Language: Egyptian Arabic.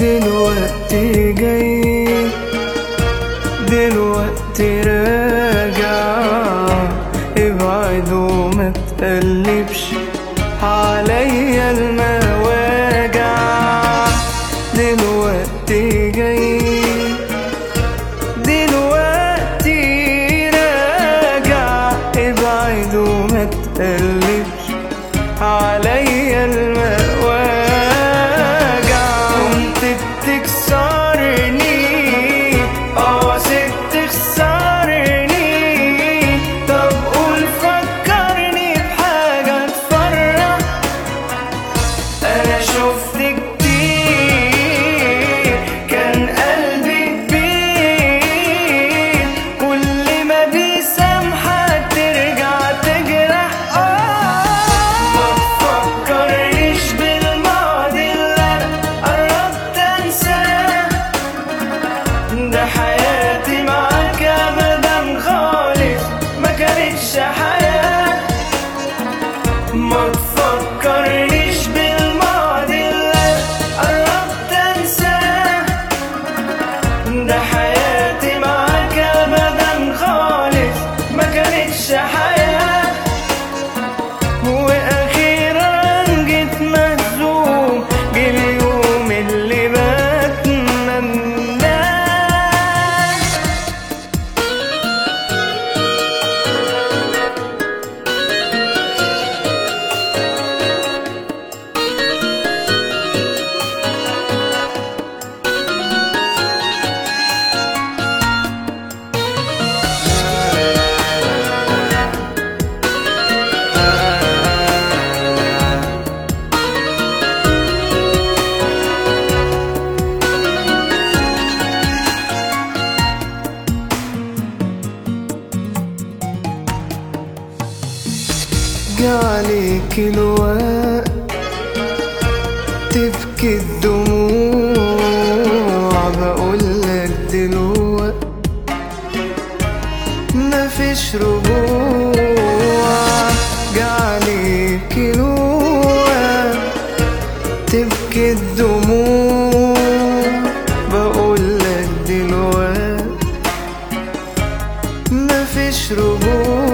دلوقتي جاي دلوقتي راجع ابعد وما تقلبش عليا المواجع دلوقتي جاي دلوقتي راجع ابعد وما تقلبش عليا المواجع كنت بتكسرني اه سبت تخسرني طب قول فكرني بحاجة تفرح انا شفت كتير كان قلبي كبير كل ما بيسامحك ترجع تجرح ما تفكرنيش بالماضي اللي أنا قربت انساه ده حياتي معاك ابدا خالص ما كانتش حياه ما تفكرنيش بالماضي اللي قربت انساه ده حياتي معاك ابدا خالص ما كانتش حياه واخيرا جيت مهزوم جه اليوم اللي بتمناه جعلك الوقت تبكي الدموع بقولك دلوقت مفيش رجوع جعلك الوقت تبكي الدموع بقولك دلوقت مفيش رجوع